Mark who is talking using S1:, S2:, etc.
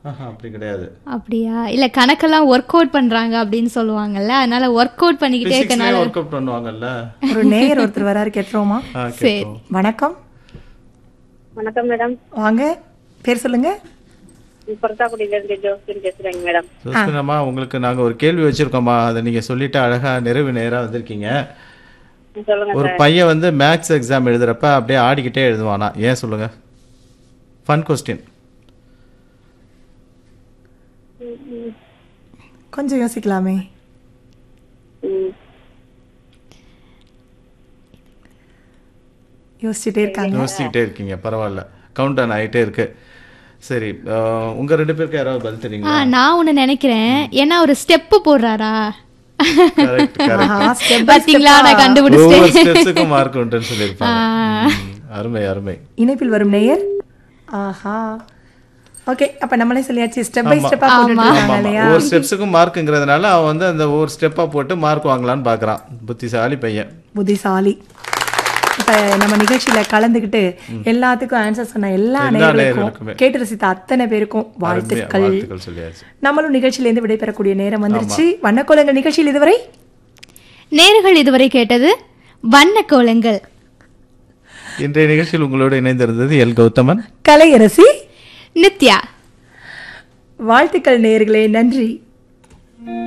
S1: ஆஹா, அப்படி கிடையாது
S2: அப்படியா இல்ல கணக்கெல்லாம் ஒர்க் அவுட் பண்றாங்க அப்படின்னு சொல்லுவாங்கல்ல அதனால ஒர்க் அவுட் பண்ணிக்கிட்டே இருக்கனால
S1: ஒர்க் அவுட் பண்ணுவாங்கல்ல
S3: ஒரு நேயர் ஒருத்தர் வராரு கேட்டுருவோமா
S1: ஆ,
S2: சரி
S1: கேட்போம்.
S3: வணக்கம்
S4: வணக்கம் மேடம்
S3: வாங்க பேர் சொல்லுங்க
S4: புறத்தாக்குடியில இருந்து ஜோசியன் பேசுறேங்க மேடம்
S1: ஜோஸ்பினம்மா உங்களுக்கு நாங்க ஒரு கேள்வி வச்சிருக்கோம்மா அதை நீங்க சொல்லிட்டு அழகா நிறைவு நேரா வந்திருக்கீங்க
S4: சொல்லுங்க
S1: ஒரு பையன் வந்து மேக்ஸ் எக்ஸாம் எழுதுறப்ப அப்படியே ஆடிக்கிட்டே எழுதுவானா ஏன் சொல்லுங்க ஃபன் கொஸ்டின்
S3: கொஞ்சம் யோசிக்கலாமே
S4: ம்.
S3: யோசிச்சுட்டே இருக்காங்க
S1: யோசிச்சுக்கிட்டே இருக்கீங்க பரவாயில்ல கவுண்ட் ஆன் ஆகிட்டே இருக்கு சரி அஹ், உங்க ரெண்டு பேருக்கு யாராவது பதில்
S2: ஆ
S1: தெரியுங்களா
S2: நான் ஒண்ணு நினைக்கிறேன் ஏன்னா ஒரு ஸ்டெப் போடுறாரா
S1: கரெக்ட் கரெக்ட்
S3: ஆஹா, step by
S2: பாத்தீங்களா
S3: step-ஆ.
S2: நான் கண்டுபிடிச்சிட்டேன்
S1: ஒவ்வொரு ஸ்டெப்ஸுக்கும் மார்க் உண்டுன்னு சொல்லியிருப்பாங்க ம், அருமை அருமை
S3: இணைப்பில் வரும் நேயர் ஆஹா ஓகே அப்ப நம்மளே சொல்லியாச்சு ஸ்டெப் பை
S1: ஆமா.
S3: ஸ்டெப்பா போட்டுட்டு
S1: ஆமா,
S3: இருக்காங்க
S1: ஆமா.
S3: இல்லையா
S1: ஒவ்வொரு ஸ்டெப்ஸுக்கும் மார்க்குங்கிறதுனால அவன் வந்து அந்த ஒவ்வொரு ஸ்டெப்பா போட்டு மார்க் வாங்கலாம்னு பாக்குறான் புத்திசாலி பையன்
S3: புத்திசாலி இப்ப நம்ம நிகழ்ச்சியில கலந்துக்கிட்டு எல்லாத்துக்கும் ஆன்சர் சொன்ன எல்லா
S1: எல்லா
S3: நேயர்களுக்கும்
S1: நேயர்களுக்குமே.
S3: கேட்டு ரசித்த அத்தனை பேருக்கும்
S1: அருமையா
S3: வாழ்த்துக்கள்
S1: வாழ்த்துக்கள் சொல்லியாச்சு
S3: நம்மளும் நிகழ்ச்சியிலேருந்து விடைபெறக்கூடிய நேரம் வந்துருச்சு வண்ணக்கோலங்கள் நிகழ்ச்சியில் இதுவரை
S2: நேர்கள் இதுவரை கேட்டது வண்ண கோலங்கள்
S1: இன்றைய நிகழ்ச்சியில் உங்களோடு இணைந்திருந்தது எல் கௌதமன்
S3: கலையரசி
S2: நித்யா
S3: வாழ்த்துக்கள் நேயர்களே நன்றி